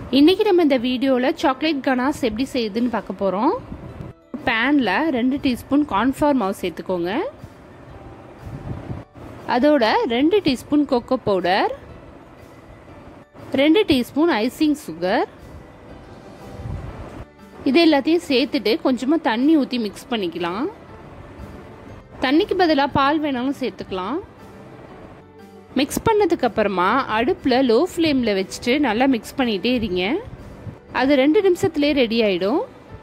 இன்றைக்கி நம்ம இந்த வீடியோவில் சாக்லேட் கனாஸ் எப்படி செய்யுதுன்னு பார்க்க போகிறோம் பேனில் ரெண்டு டீஸ்பூன் கார்ன்ஃப்ளவர் மாவு சேர்த்துக்கோங்க அதோட ரெண்டு டீஸ்பூன் கொக்கோ பவுடர் ரெண்டு டீஸ்பூன் ஐசிங் சுகர் இது எல்லாத்தையும் சேர்த்துட்டு கொஞ்சமாக தண்ணி ஊற்றி மிக்ஸ் பண்ணிக்கலாம் தண்ணிக்கு பதிலாக பால் வேணாலும் சேர்த்துக்கலாம் மிக்ஸ் பண்ணதுக்கு அப்புறமா அடுப்பில் லோ ஃப்ளேமில் வச்சுட்டு நல்லா மிக்ஸ் பண்ணிகிட்டே இருங்க அது ரெண்டு நிமிஷத்துலேயே ரெடி ஆகிடும்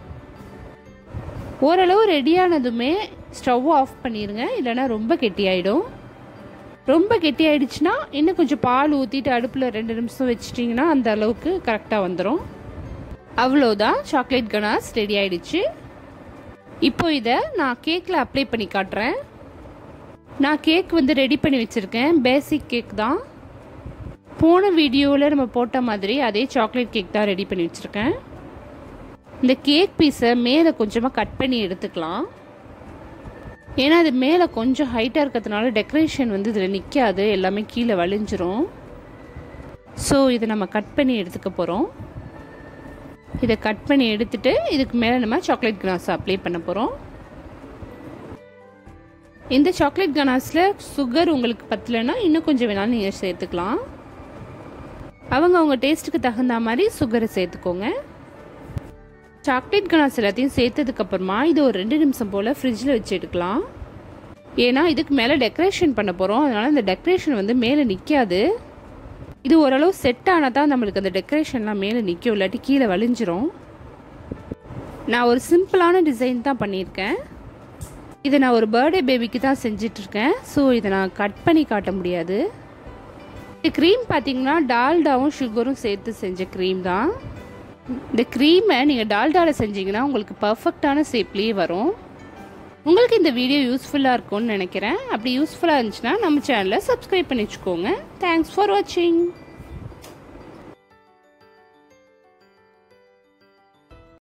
ஓரளவு ரெடியானதுமே ஸ்டவ் ஆஃப் பண்ணிடுங்க இல்லைனா ரொம்ப கெட்டியாயிடும் ரொம்ப கெட்டி ஆயிடுச்சுன்னா இன்னும் கொஞ்சம் பால் ஊற்றிட்டு அடுப்பில் ரெண்டு நிமிஷம் வச்சிட்டிங்கன்னா அந்த அளவுக்கு கரெக்டாக வந்துடும் அவ்வளோதான் சாக்லேட் கனாஸ் ரெடி ஆயிடுச்சு இப்போ இதை நான் கேக்கில் அப்ளை பண்ணி காட்டுறேன் நான் கேக் வந்து ரெடி பண்ணி வச்சுருக்கேன் பேசிக் கேக் தான் போன வீடியோவில் நம்ம போட்ட மாதிரி அதே சாக்லேட் கேக் தான் ரெடி பண்ணி வச்சுருக்கேன் இந்த கேக் பீஸை மேலே கொஞ்சமாக கட் பண்ணி எடுத்துக்கலாம் ஏன்னா அது மேலே கொஞ்சம் ஹைட்டாக இருக்கிறதுனால டெக்கரேஷன் வந்து இதில் நிற்காது எல்லாமே கீழே வலிஞ்சிரும் ஸோ இதை நம்ம கட் பண்ணி எடுத்துக்க போகிறோம் இதை கட் பண்ணி எடுத்துட்டு இதுக்கு மேலே நம்ம சாக்லேட் கிளாஸ் அப்ளை பண்ண போகிறோம் இந்த சாக்லேட் கனாஸில் சுகர் உங்களுக்கு பத்தலைன்னா இன்னும் கொஞ்சம் வேணாலும் நீங்கள் சேர்த்துக்கலாம் அவங்க அவங்க டேஸ்ட்டுக்கு தகுந்த மாதிரி சுகரை சேர்த்துக்கோங்க சாக்லேட் கனாஸ் எல்லாத்தையும் சேர்த்ததுக்கப்புறமா இது ஒரு ரெண்டு நிமிஷம் போல் ஃப்ரிட்ஜில் வச்சு எடுக்கலாம் ஏன்னா இதுக்கு மேலே டெக்கரேஷன் பண்ண போகிறோம் அதனால் இந்த டெக்கரேஷன் வந்து மேலே நிற்காது இது ஓரளவு செட் ஆனால் தான் நம்மளுக்கு அந்த டெக்கரேஷன்லாம் மேலே நிற்கும் இல்லாட்டி கீழே வலிஞ்சிரும் நான் ஒரு சிம்பிளான டிசைன் தான் பண்ணியிருக்கேன் இதை நான் ஒரு பர்த்டே பேபிக்கு தான் செஞ்சிட்ருக்கேன் ஸோ இதை நான் கட் பண்ணி காட்ட முடியாது இந்த க்ரீம் பார்த்தீங்கன்னா டால்டாவும் சுகரும் சேர்த்து செஞ்ச க்ரீம் தான் இந்த க்ரீமை நீங்கள் டால்டாவில் செஞ்சீங்கன்னா உங்களுக்கு பர்ஃபெக்டான ஷேப்லேயே வரும் உங்களுக்கு இந்த வீடியோ யூஸ்ஃபுல்லாக இருக்கும்னு நினைக்கிறேன் அப்படி யூஸ்ஃபுல்லாக இருந்துச்சுன்னா நம்ம சேனலை சப்ஸ்கிரைப் பண்ணி வச்சுக்கோங்க தேங்க்ஸ் ஃபார் வாட்சிங்